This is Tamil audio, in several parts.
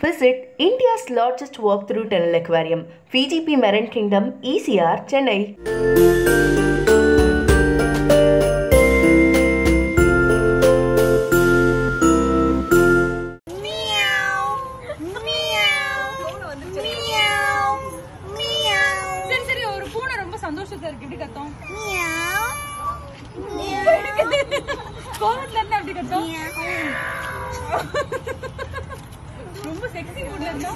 Visit India's largest walk-through tunnel aquarium, VGP Marine Kingdom, ECR, Chennai. சரி சரி ஒரு பூனை ரொம்ப சந்தோஷத்துல இருக்கு எப்படி கத்தும் கோவத்துல இருந்தா எப்படி கத்தும் ரொம்ப செக்ஸி மூட்ல இருந்தா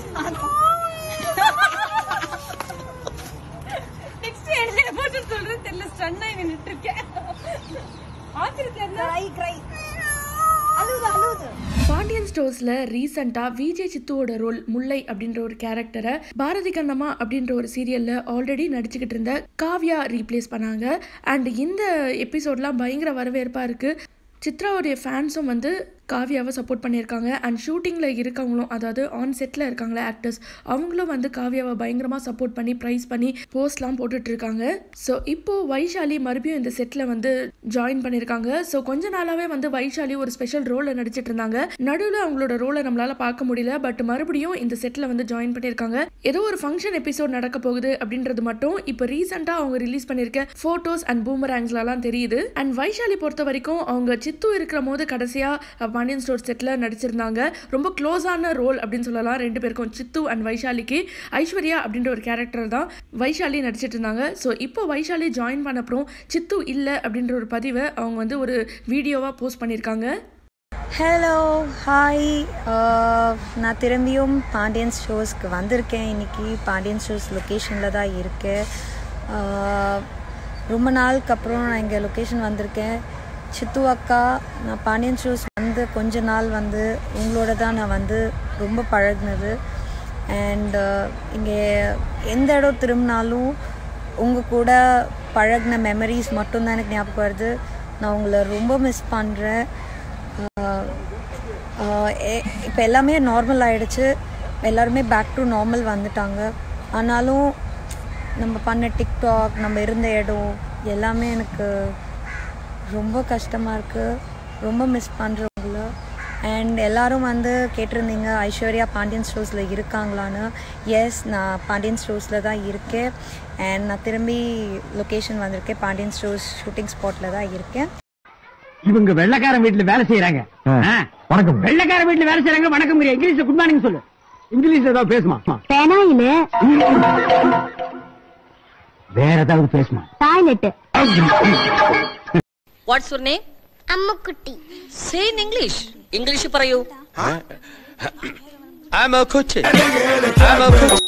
நெக்ஸ்ட் என்ன எமோஷன் சொல்றது தெரியல ஸ்டன் ஆகி நின்னுட்டு இருக்கேன் ஆத்திரத்துல இருந்தா பாண்டியன் ஸ்டோர்ஸில் ரீசெண்டாக விஜய் சித்துவோட ரோல் முல்லை அப்படின்ற ஒரு கேரக்டரை பாரதி கண்ணம்மா அப்படின்ற ஒரு சீரியலில் ஆல்ரெடி நடிச்சுக்கிட்டு இருந்த காவ்யா ரீப்ளேஸ் பண்ணாங்க அண்ட் இந்த எபிசோட்லாம் பயங்கர வரவேற்பாக இருக்குது சித்ராவுடைய ஃபேன்ஸும் வந்து காவ்யாவை சப்போர்ட் பண்ணியிருக்காங்க அண்ட் ஷூட்டிங்கில் இருக்கவங்களும் அதாவது ஆன் செட்டில் இருக்காங்களே ஆக்டர்ஸ் அவங்களும் வந்து காவ்யாவை பயங்கரமாக சப்போர்ட் பண்ணி ப்ரைஸ் பண்ணி போஸ்ட்லாம் போட்டுட்டு இருக்காங்க ஸோ இப்போது வைஷாலி மறுபடியும் இந்த செட்டில் வந்து ஜாயின் பண்ணியிருக்காங்க ஸோ கொஞ்ச நாளாகவே வந்து வைஷாலி ஒரு ஸ்பெஷல் ரோலில் நடிச்சிட்டு இருந்தாங்க நடுவில் அவங்களோட ரோலை நம்மளால் பார்க்க முடியல பட் மறுபடியும் இந்த செட்டில் வந்து ஜாயின் பண்ணியிருக்காங்க ஏதோ ஒரு ஃபங்க்ஷன் எபிசோட் நடக்க போகுது அப்படின்றது மட்டும் இப்போ ரீசெண்டாக அவங்க ரிலீஸ் பண்ணியிருக்க ஃபோட்டோஸ் அண்ட் பூமராங்ஸ்லாம் தெரியுது அண்ட் வைஷாலி பொறுத்த வரைக்கும் அவங்க சித்து இருக்கிற போது கடைசியாக பாண்டியன் ஸ்டோர் செட்டில் நடிச்சிருந்தாங்க ரொம்ப க்ளோஸான ரோல் அப்படின்னு சொல்லலாம் ரெண்டு பேருக்கும் சித்து அண்ட் வைஷாலிக்கு ஐஸ்வர்யா அப்படின்ற ஒரு கேரக்டர் தான் வைஷாலி நடிச்சிட்டு இருந்தாங்க ஸோ இப்போ வைஷாலி ஜாயின் பண்ண அப்புறம் சித்து இல்லை அப்படின்ற ஒரு பதிவை அவங்க வந்து ஒரு வீடியோவாக போஸ்ட் பண்ணியிருக்காங்க ஹலோ ஹாய் நான் திரும்பியும் பாண்டியன் ஷோஸ்க்கு வந்திருக்கேன் இன்னைக்கு பாண்டியன் ஷோஸ் லொக்கேஷனில் தான் இருக்கேன் ஆஹ், ரொம்ப நாளுக்கு அப்புறம் நான் இங்கே லொக்கேஷன் வந்திருக்கேன் சித்து அக்கா நான் பாண்டியன் ஷோஸ் வந்து கொஞ்ச நாள் வந்து உங்களோட தான் நான் வந்து ரொம்ப பழகுனது அண்ட் இங்கே எந்த இடம் திரும்பினாலும் உங்கள் கூட பழகின மெமரிஸ் மட்டும்தான் எனக்கு ஞாபகம் வருது நான் உங்களை ரொம்ப மிஸ் பண்ணுறேன் இப்போ எல்லாமே நார்மல் ஆயிடுச்சு எல்லாருமே பேக் டு நார்மல் வந்துட்டாங்க ஆனாலும் நம்ம பண்ண டிக்டாக் நம்ம இருந்த இடம் எல்லாமே எனக்கு ரொம்ப கஷ்டமாக இருக்குது ரொம்ப மிஸ் பண்ணுறவங்கள அண்ட் எல்லாரும் வந்து கேட்டிருந்தீங்க ஐஸ்வர்யா பாண்டியன் ஸ்டோர்ஸில் இருக்காங்களான்னு எஸ் நான் பாண்டியன் ஸ்டோர்ஸில் தான் இருக்கேன் அண்ட் நான் திரும்பி லொக்கேஷன் வந்திருக்கேன் பாண்டியன் ஸ்டோர்ஸ் ஷூட்டிங் ஸ்பாட்டில் தான் இருக்கேன் இவங்க வெள்ளக்காரன் வீட்டுல வேலை செய்யறாங்க வணக்கம் வெள்ளக்காரன் வீட்டுல வேலை செய்யறாங்க வணக்கம் இங்கிலீஷ்ல குட் மார்னிங் சொல்லு இங்கிலீஷ்ல ஏதாவது பேசுமா பெனாயிலு வேற ஏதாவது பேசுமா toilet what's your name Ammukutty say in English English പറയൂ I'm a coach. I'm a coach.